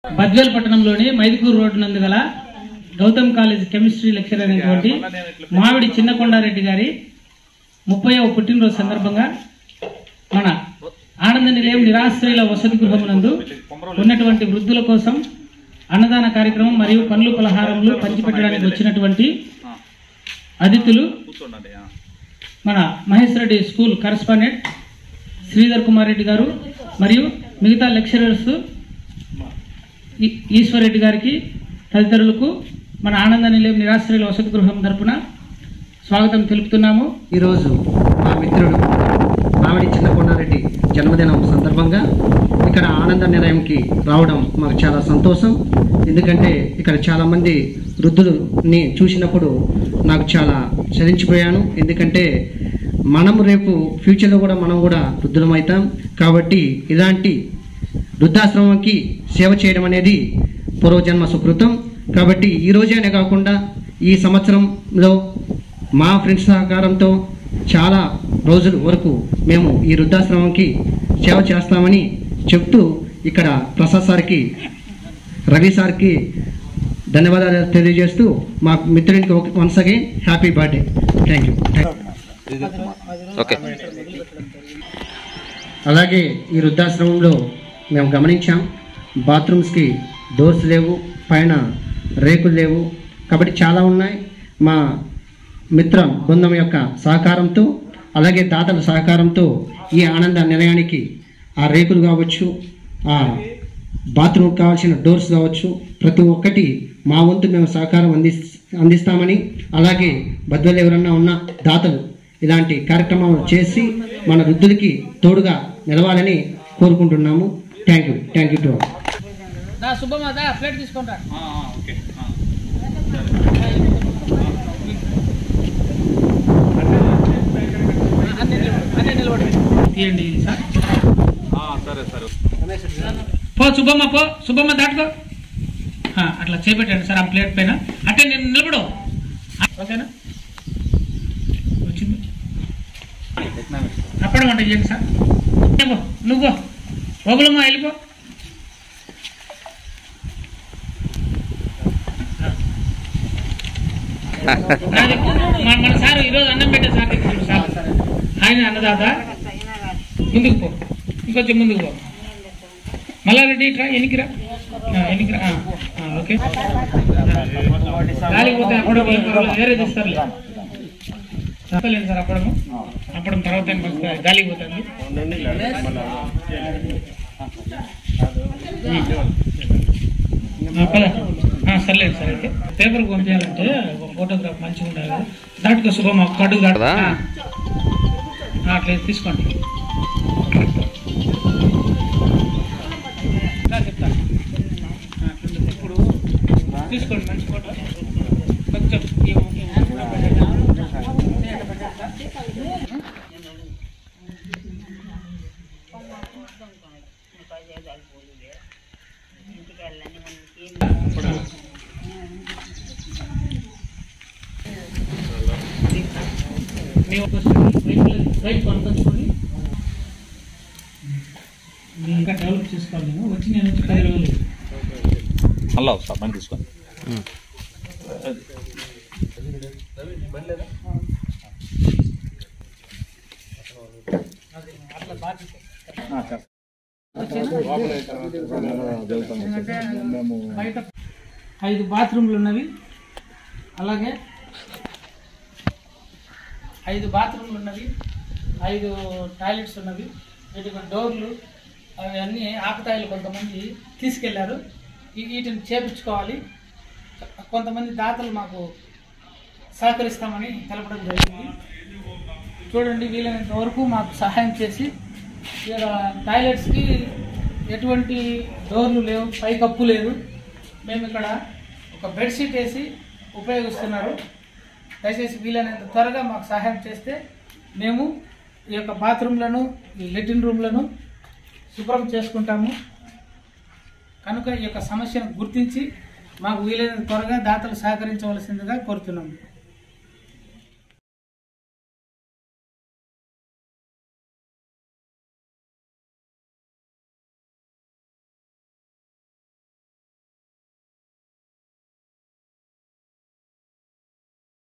బద్వేల్ పట్టణంలోని మైదుకూరు రోడ్డు నందు గల గౌతమ్ కాలేజ్ కెమిస్ట్రీ లెక్చరర్ అయినటువంటి మామిడి చిన్నకొండారెడ్డి గారి ముప్పైవ పుట్టినరోజు సందర్భంగా మన ఆనంద నిలయం నిరాశ్రయుల వసతి గృహమునందు ఉన్నటువంటి వృద్ధుల కోసం అన్నదాన కార్యక్రమం మరియు పండ్లు పలహారములు పంచిపెట్టడానికి వచ్చినటువంటి అతిథులు మన మహేష్ రెడ్డి స్కూల్ కరస్పాండెంట్ శ్రీధర్ కుమార్ రెడ్డి గారు మరియు మిగతా లెక్చరర్స్ ఈ- ఈశ్వర్ రెడ్డి గారికి తదితరులకు మన ఆనంద నిలయం నిరాశ్రయుల వసతి గృహం తరపున స్వాగతం తెలుపుతున్నాము ఈరోజు మా మిత్రుడు మామిడి చిన్నకొండారెడ్డి జన్మదినం సందర్భంగా ఇక్కడ ఆనంద నిలయంకి రావడం మాకు చాలా సంతోషం ఎందుకంటే ఇక్కడ చాలామంది వృద్ధులని చూసినప్పుడు నాకు చాలా చలించిపోయాను ఎందుకంటే మనము రేపు ఫ్యూచర్లో కూడా మనం కూడా వృద్ధులమవుతాం కాబట్టి ఇలాంటి వృద్ధాశ్రమంకి సేవ చేయడం అనేది పూర్వజన్మ సుకృతం కాబట్టి ఈ రోజేనే కాకుండా ఈ సంవత్సరంలో మా ఫ్రెండ్స్ సహకారంతో చాలా రోజుల వరకు మేము ఈ వృద్ధాశ్రమంకి సేవ చేస్తామని చెప్తూ ఇక్కడ ప్రసాద్ సార్కి రవి సార్కి ధన్యవాదాలు తెలియజేస్తూ మా మిత్రునికి once again happy birthday thank you okay అలాగే ఈ వృద్ధాశ్రమంలో మేము గమనించాం బాత్రూమ్స్కి డోర్స్ లేవు పైన రేకులు లేవు కాబట్టి చాలా ఉన్నాయి మా మిత్ర బృందం యొక్క సహకారంతో అలాగే దాతల సహకారంతో ఈ ఆనంద నిలయానికి ఆ రేకులు కావచ్చు ఆ బాత్రూమ్ కావాల్సిన డోర్స్ కావచ్చు ప్రతి ఒక్కటి మా వంతు మేము సహకారం అంది అందిస్తామని అలాగే బద్దలు ఎవరన్నా ఉన్న దాతలు ఇలాంటి కార్యక్రమాలు చేసి మన వృద్ధులకి తోడుగా నిలవాలని కోరుకుంటున్నాము thank you thank you to all దా శుభమా దా ప్లేట్ తీసుకుంటా తీయండి సార్ సరే సరే పో శుభమ్మ పో శుభమ్మ దాటుకో ఆ, అట్లా చేపెట్టండి సార్ ఆ ప్లేట్ పైన అంటే నేను నిలబడు ఓకేనా వచ్చింది అప్పడం అంటే చేయండి సార్ నువ్వు నువ్వు ఓగులమ్మ వెళ్ళిపో నాది మన మన సార్ ఈరోజు అన్నం పెట్టే సార్ దగ్గరికి చూడు సార్ ఆయన అన్నదాత ముందుకు పో ఇంకొంచెం ముందుకు పో మల్లారెడ్డి ఇట్రా ఎనికిరా ఆ, ఎనికిరా ఆ, ఆ, ఓకే గాలికి పోతే అప్పుడు వేరే తెస్తారులే చెప్పలేను సార్ అప్పడము అప్పడం తర్వాత ఏం వస్తుంది? గాలికి పోతుంది ఆ, పద. ఆ, సర్లేదు సార్ అయితే పేపర్ పంపించాలంటే ఒక ఫోటోగ్రాఫ్ మంచిగా ఉండాలి కదా దాటుకో శుభం ఒక అడుగు దాటు కదా? ఆ. ఆ, అట్లా తీసుకోండి ఇలా చెప్తాను ఆ, అట్లా ఇప్పుడు తీసుకోండి మంచి ఫోటో కొంచెం ఈ- ఈ ఊరు పెట్టండి. మీ ఒక వైట్ వైట్ కొనుక్కొచ్చుకొని మీరు ఇంకా డెవలప్ చేసుకోవాలి నేను వచ్చి నేను వచ్చి పది రోజులు మళ్ళా ఒకసారి పని తీసుకోండి బయట ఐదు బాత్రూమ్లు ఉన్నవి అలాగే ఐదు బాత్రూమ్లు ఉన్నవి ఐదు టాయిలెట్స్ ఉన్నవి వీటికి డోర్లు అవి అన్నీ ఆకతాయిలు కొంతమంది తీసుకెళ్లారు ఈ- వీటిని చేపించుకోవాలి కొంతమంది దాతలు మాకు సహకరిస్తామని తెలపడం జరిగింది చూడండి వీలైనంత వరకు మాకు సహాయం చేసి ఇక్కడ టాయిలెట్స్కి ఎటువంటి డోర్లు లేవు పై కప్పు లేదు మేము ఇక్కడ ఒక బెడ్షీట్ వేసి ఉపయోగిస్తున్నారు దయచేసి వీలైనంత త్వరగా మాకు సహాయం చేస్తే మేము ఈ యొక్క బాత్రూమ్లను ఈ లెట్రిన్ రూమ్లను శుభ్రం చేసుకుంటాము కనుక ఈ యొక్క సమస్యను గుర్తించి మాకు వీలైనంత త్వరగా దాతలు సహకరించవలసిందిగా కోరుతున్నాము